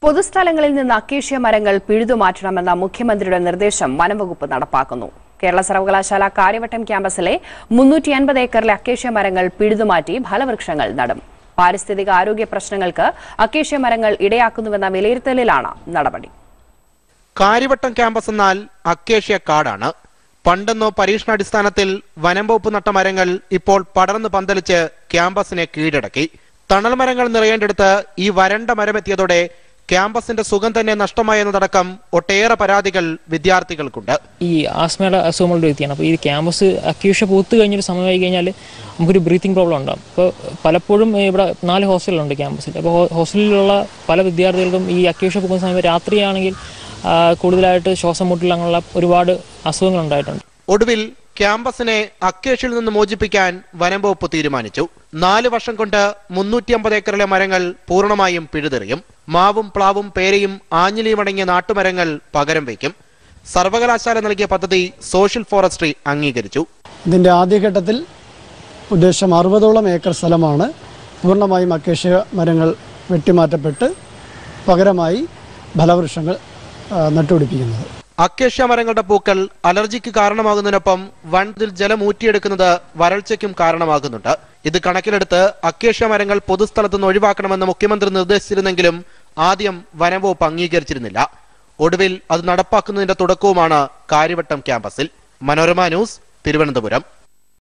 പൊതുസ്ഥലങ്ങളിൽ നിന്ന് അക്കേഷ്യ മരങ്ങൾ പിഴുതുമാറ്റണമെന്ന മുഖ്യമന്ത്രിയുടെ നിർദ്ദേശം വനംവകുപ്പ് നടപ്പാക്കുന്നു കേരള സർവകലാശാല കാര്യവട്ടം ക്യാമ്പസിലെ മുന്നൂറ്റി അൻപത് ഏക്കറിലെ അക്കേഷ്യ മരങ്ങൾ പിഴുതുമാറ്റി ഫലവൃക്ഷങ്ങൾ നടും പാരിസ്ഥിതിക ആരോഗ്യ പ്രശ്നങ്ങൾക്ക് അക്കേഷ്യ മരങ്ങൾ ഇടയാക്കുന്നുവെന്ന വിലയിരുത്തലിലാണ് നടപടി കാര്യവട്ടം ക്യാമ്പസ് എന്നാൽ അക്കേഷ്യ കാടാണ് പണ്ടെന്നോ പരീക്ഷണാടിസ്ഥാനത്തിൽ വനം വകുപ്പ് നട്ട മരങ്ങൾ ഇപ്പോൾ പടർന്ന് പന്തലിച്ച് ക്യാമ്പസിനെ കീഴടക്കി തണൽ മരങ്ങൾ നിറയേണ്ടടുത്ത് ഈ വരണ്ട മരമെത്തിയതോടെ ക്യാമ്പസിന്റെ സുഖം തന്നെ നഷ്ടമായെന്നതടക്കം ഒട്ടേറെ പരാതികൾ വിദ്യാർത്ഥികൾക്കുണ്ട് ഈ ആസ്മയുടെ അസുഖമുള്ള വ്യക്തിയാണ് അപ്പോൾ ഈ ക്യാമ്പസ് അക്യൂഷ പൂത്ത് കഴിഞ്ഞൊരു സമയമായി കഴിഞ്ഞാൽ നമുക്കൊരു ബ്രീത്തിങ് പ്രോബ്ലം ഉണ്ടാകും അപ്പോൾ പലപ്പോഴും ഇവിടെ നാല് ഹോസ്റ്റലുണ്ട് ക്യാമ്പസിൽ അപ്പോൾ ഹോസ്റ്റലിലുള്ള പല വിദ്യാർത്ഥികൾക്കും ഈ അക്യൂഷ പൂക്കുന്ന സമയം രാത്രിയാണെങ്കിൽ ആ, കൂടുതലായിട്ട് ശ്വാസം മുട്ടൽ അങ്ങനെയുള്ള ഒരുപാട് അസുഖങ്ങൾ ഉണ്ടായിട്ടുണ്ട് ഒടുവിൽ ക്യാമ്പസിനെ അക്കേഷ്യയിൽ നിന്ന് മോചിപ്പിക്കാൻ വനം വകുപ്പ് തീരുമാനിച്ചു നാല് വർഷം കൊണ്ട് മുന്നൂറ്റി അമ്പത് ഏക്കറിലെ മരങ്ങൾ പൂർണ്ണമായും പിഴുതെറിയും മാവും പ്ലാവും പേരയും ആഞ്ഞിലിയും അടങ്ങിയ നാട്ടുമരങ്ങൾ പകരം വയ്ക്കും സർവകലാശാല നൽകിയ പദ്ധതി സോഷ്യൽ ഫോറസ്ട്രി അംഗീകരിച്ചു ഇതിൻ്റെ ആദ്യഘട്ടത്തിൽ ഉദ്ദേശം അറുപതോളം ഏക്കർ സ്ഥലമാണ് പൂർണ്ണമായും അക്കേഷ്യ മരങ്ങൾ വെട്ടിമാറ്റപ്പെട്ട് പകരമായി ഫലവൃക്ഷങ്ങൾ ആ, നട്ടുപിടിപ്പിക്കുന്നത് അക്കേഷ്യ മരങ്ങളുടെ പൂക്കൾ അലർജിക്ക് കാരണമാകുന്നതിനൊപ്പം വൻതിൽ ജലം ഊറ്റിയെടുക്കുന്നത് വരൾച്ചയ്ക്കും കാരണമാകുന്നുണ്ട് ഇത് കണക്കിലെടുത്ത് അക്കേഷ്യ മരങ്ങൾ പൊതുസ്ഥലത്ത് നിന്ന് ഒഴിവാക്കണമെന്ന് മുഖ്യമന്ത്രി നിർദ്ദേശിച്ചിരുന്നെങ്കിലും ആദ്യം വനംവകുപ്പ് അംഗീകരിച്ചിരുന്നില്ല ഒടുവിൽ അത് നടപ്പാക്കുന്നതിന്റെ തുടക്കവുമാണ് കാര്യവട്ടം ക്യാമ്പസിൽ മനോരമ ന്യൂസ് തിരുവനന്തപുരം